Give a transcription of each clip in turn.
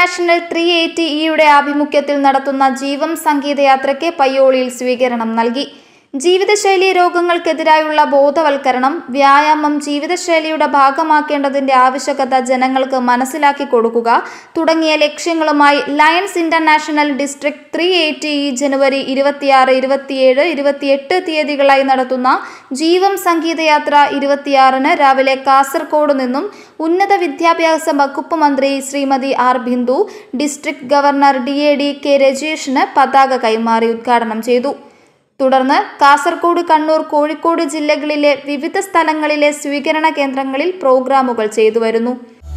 international three eighty ഇയുടെ ആഭിമുഖ്യത്തിൽ നടത്തുന്ന ജീവം സംഗീതയാത്രയ്ക്ക് പയ്യോളിയിൽ സ്വീകരണം നൽകി ജീവിതശൈലി രോഗങ്ങൾക്കെതിരായുള്ള ബോധവൽക്കരണം വ്യായാമം ജീവിതശൈലിയുടെ ഭാഗമാക്കേണ്ടതിന്റെ ആവശ്യകത ജനങ്ങൾക്ക് മനസ്സിലാക്കി കൊടുക്കുക തുടങ്ങിയ ലക്ഷ്യങ്ങളുമായി Lions International District three eighty E ജനുവരി ഇരുപത്തിയാറ് ഇരുപത്തിയേഴ് ഇരുപത്തിയെട്ട് തീയതികളായി നടത്തുന്ന ജീവം സംഗീതയാത്ര ഇരുപത്തിയാറിന് രാവിലെ കാസർഗോഡ് നിന്നും ഉന്നത വിദ്യാഭ്യാസ വകുപ്പ് മന്ത്രി Shrimathi R Bindu district governor D A D K രജേഷിന് പതാക കൈമാറി ഉദ്ഘാടനം ചെയ്തു തുടർന്ന് കാസർഗോഡ് കണ്ണൂർ കോഴിക്കോട് ജില്ലകളിലെ വിവിധ സ്ഥലങ്ങളിലെ സ്വീകരണ കേന്ദ്രങ്ങളിൽ പ്രോഗ്രാമുകൾ ചെയ്തു വരുന്നു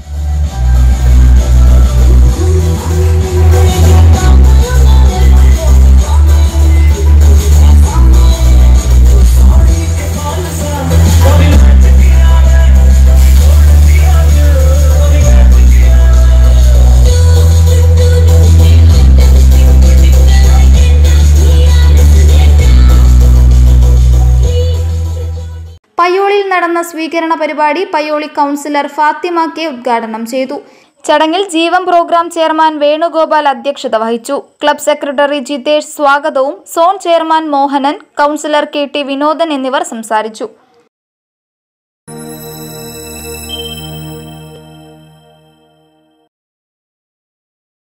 പയ്യോളിൽ നടന്ന സ്വീകരണ പരിപാടി പയ്യോളി കൗൺസിലർ ഫാത്തിമ കെ ഉദ്ഘാടനം ചെയ്തു ചടങ്ങിൽ ജീവൻ പ്രോഗ്രാം ചെയർമാൻ വേണുഗോപാൽ അധ്യക്ഷത വഹിച്ചു ക്ലബ് സെക്രട്ടറി ജിതേഷ് സ്വാഗതവും zone chairman Mohanan councillor K T Vinodan എന്നിവർ സംസാരിച്ചു